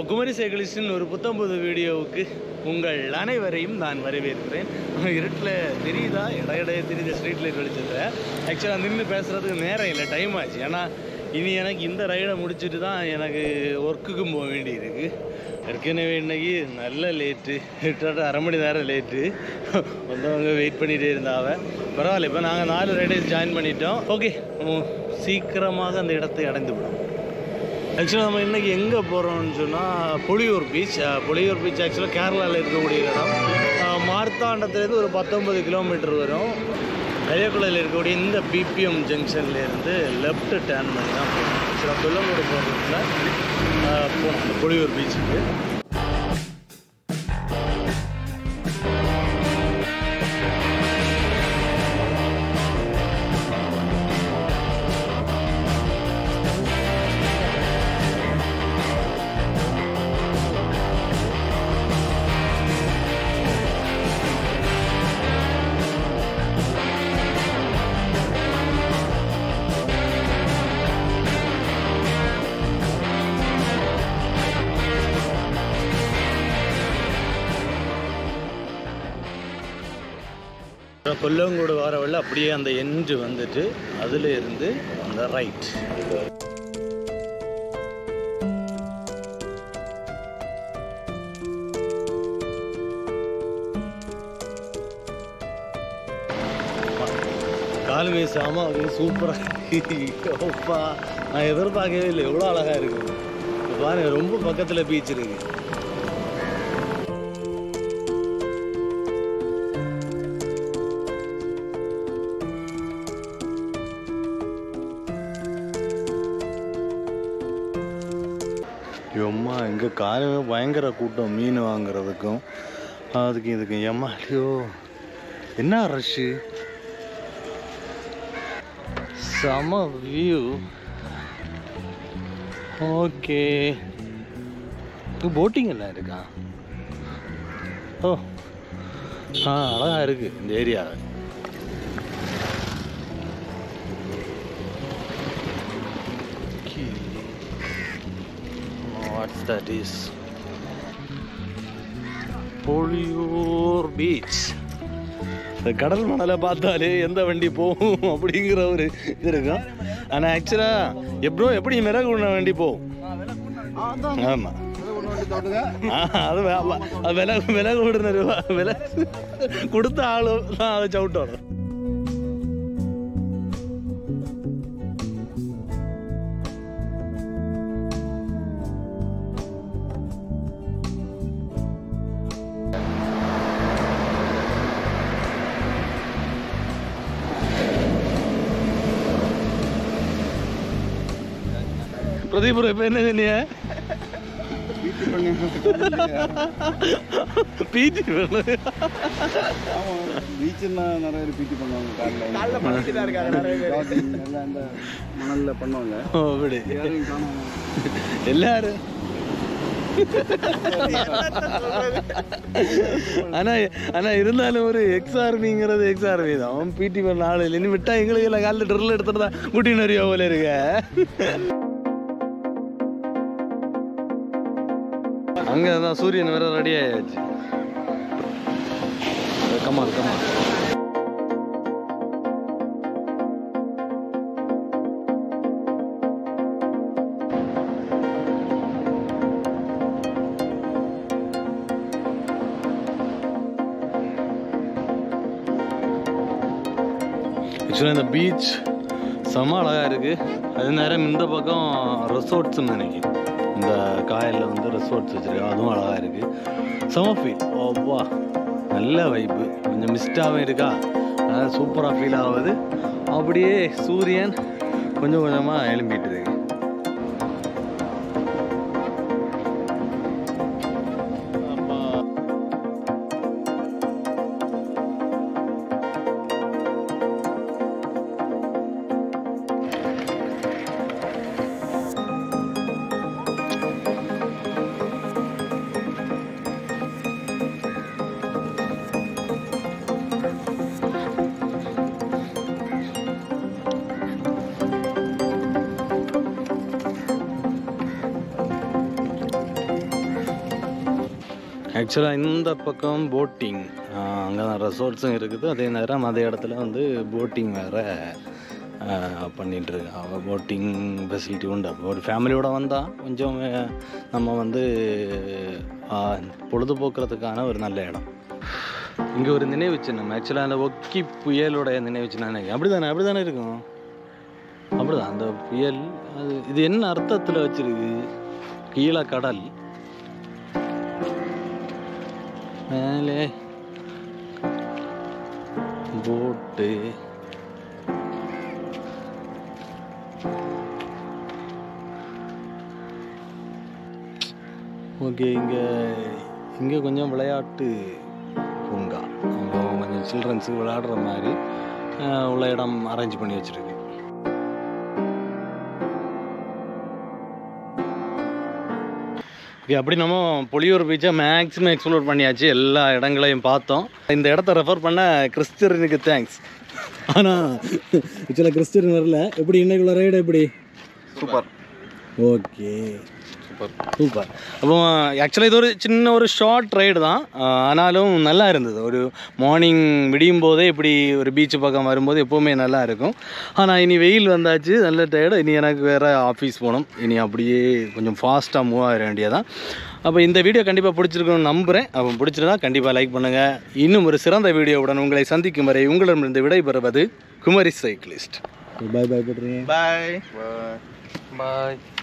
குமரி சைக்கிளிஸ்டின் ஒரு புத்தம்புது வீடியோவுக்கு உங்கள் அனைவரையும் நான் வரவேற்கிறேன் இருட்டில் தெரியுதா இட இடைய தெரியுது ஸ்ட்ரீட் லைட் வெளிச்சத்தில் ஆக்சுவலாக நின்று பேசுகிறதுக்கு நேரம் இல்லை டைம் ஆச்சு ஏன்னா இனி எனக்கு இந்த ரைடை முடிச்சுட்டு தான் எனக்கு ஒர்க்குக்கும் போக வேண்டியிருக்கு ஏற்கனவே இன்னைக்கு நல்ல லேட்டு கிட்டத்தட்ட அரை மணி நேரம் லேட்டு வந்தவங்க வெயிட் பண்ணிகிட்டே இருந்தாவ பரவாயில்ல இப்போ நாங்கள் நாலு ரைடர்ஸ் ஜாயின் பண்ணிட்டோம் ஓகே சீக்கிரமாக அந்த இடத்தை அடைந்து விடும் ஆக்சுவலாக நம்ம இன்றைக்கி எங்கே போகிறோம்னு சொன்னால் புளியூர் பீச் அஹ், புளியூர் பீச் ஆக்சுவலாக கேரளாவில் இருக்கக்கூடிய இடம் அஹ், மார்த்தாண்டத்துலேருந்து ஒரு பத்தொன்பது கிலோமீட்டர் வரும் கலியக்குளையில் இருக்கக்கூடிய இந்த பிபிஎம் ஜங்ஷன்லேருந்து லெஃப்ட் டேர்ன் பண்ணி தான் போகணும் ஆக்சுவலாக கொல்லங்கோடு போகிறதுல போகணும் அந்த புளியூர் பீச்சுக்கு கொல்லங்கோடு வர வழியில் அப்படியே அந்த எண்டு வந்துட்டு அதில் இருந்து அந்த ரைட் கால் மீசாம அது சூப்பராக அப்பா நான் எதிர்பார்க்கவே இல்லை எவ்வளோ அழகாக இருக்குது இப்ப பாருங்க ரொம்ப பக்கத்தில் பீச் இருக்கு எம்மா இங்கே காலமே பயங்கர கூட்டம் மீன் வாங்குறதுக்கும் அதுக்கு இதுக்கு எம்மா ஐயோ என்ன ரஷ்ஷு செம வியூ ஓகே போட்டிங் எல்லாம் இருக்கா ஓ ஆ அழகா இருக்கு இந்த area what's that is Pozhiyur beach இந்த கடல் மணலை பார்த்தாலே எந்த வண்டி போகும் அப்படிங்கிற ஒரு இது இருக்கும் ஆனால் ஆக்சுவலாக எப்படோ எப்படி மிளகு உண்ண வண்டி போகும் ஆமாம் அது வே- ஆமா. அது விலை விலை கொடுன ரூபா விலை கொடுத்த ஆளும் தான் அதை சவுட்டோம் பிரதீபுரம் இப்போ என்ன சொன்னீங்க பீச்சி வேணும் பீச்சுன்னா நிறைய பேர் பீச்சு பண்ணுவாங்க காலைல Jogging எல்லாம் இந்த மணல்ல பண்ணுவாங்க ஓ, அப்படி யாரையும் காணோம் எல்லாரும் ஆனா ஆனா இருந்தாலும் ஒரு எக்ஸ் ஆர்மிங்கிறது எக்ஸ் ஆர்மி தான் அவன் பிடி பண்ண ஆள் இல்லை இனி விட்டா எங்களுக்கு எல்லாம் காலில் ட்ரில் எடுத்துட்டு தான் கூட்டின்னு வரையோ போல இருக்க அங்க தான் சூரியன் வேற ரெடி ஆயாச்சு கமான் கமான் ஆக்சுவலாக இந்த பீச் செம அழகாக இருக்குது அது நேரம் இந்த பக்கம் ரெசார்ட்ஸ்னு நினைக்கிறேன் இந்த காயலில் வந்து ரெசார்ட்ஸ் வச்சுருக்கோம் அதுவும் அழகாக இருக்குது செம ஃபீல் ஓப்பா நல்ல வைப்பு கொஞ்சம் மிஸ்டாகவும் இருக்கா அதனால் சூப்பராக ஃபீல் ஆகுது அப்படியே சூரியன் கொஞ்சம் கொஞ்சமாக எழும்பிட்டு இருக்கு ஆக்சுவலாக இந்த பக்கம் போட்டிங் அங்கே தான் ரெசார்ட்ஸும் இருக்குது அதே நேரம் அதே இடத்துல வந்து போட்டிங் வேறு பண்ணிகிட்ருக்காங்க போட்டிங் ஃபெசிலிட்டி உண்டு அப்போ ஒரு ஃபேமிலியோட வந்தால் கொஞ்சம் அஹ், நம்ம வந்து ஆஹ், பொழுதுபோக்குறதுக்கான ஒரு நல்ல இடம் இங்கே ஒரு நினைவு சின்னம் ஆக்சுவலாக அந்த ஒக்கி புயலோடைய நினைவு சின்னம் அப்படி தானே அப்படி தானே இருக்கும் அப்படிதான் அந்த புயல் அது இது என்ன அர்த்தத்தில் வச்சிருக்கு கீழே கடல் மேலே போட்டு ஓகே இங்கே இங்கே கொஞ்சம் விளையாட்டு பூங்கா அங்கே கொஞ்சம் சில்ட்ரன்ஸுக்கு விளையாடுற மாதிரி அஹ், உள்ள இடம் அரேஞ்ச் பண்ணி வச்சுருக்கு ஓகே அப்படி நம்ம புளியூர் பீச்சை மேக்ஸிமம் எக்ஸ்ப்ளோர் பண்ணியாச்சு எல்லா இடங்களையும் பார்த்தோம் இந்த இடத்த ரெஃபர் பண்ண கிறிஸ்டியனுக்கு தேங்க்ஸ் ஆனால் ஆக்சுவலாக கிறிஸ்டியன் வரல எப்படி இன்னைக்குள்ள ரைடு எப்படி சூப்பர் ஓகே சூப்பர் சூப்பர் அப்போ ஆக்சுவலாக இது ஒரு சின்ன ஒரு ஷார்ட் ரைடு தான் ஆஹ் ஆனாலும் நல்லா இருந்தது ஒரு மார்னிங் விடியும் போதே இப்படி ஒரு பீச் பக்கம் வரும்போது எப்போவுமே நல்லா இருக்கும் ஆனால் இனி வெயில் வந்தாச்சு நல்ல டயர்டு இனி எனக்கு வேறு ஆஃபீஸ் போகணும் இனி அப்படியே கொஞ்சம் ஃபாஸ்ட்டாக மூவ் ஆகிட வேண்டியதான் அப்போ இந்த வீடியோ கண்டிப்பாக பிடிச்சிருக்குன்னு நம்புகிறேன் அப்போ பிடிச்சிருந்தா கண்டிப்பாக லைக் பண்ணுங்கள் இன்னும் ஒரு சிறந்த வீடியோவுடன் உங்களை சந்திக்கும் வரை உங்களிடமிருந்து விடைபெறுவது குமரி சைக்கிளிஸ்ட் பாய் பாய் போட்டுருங்க பாய் பாய்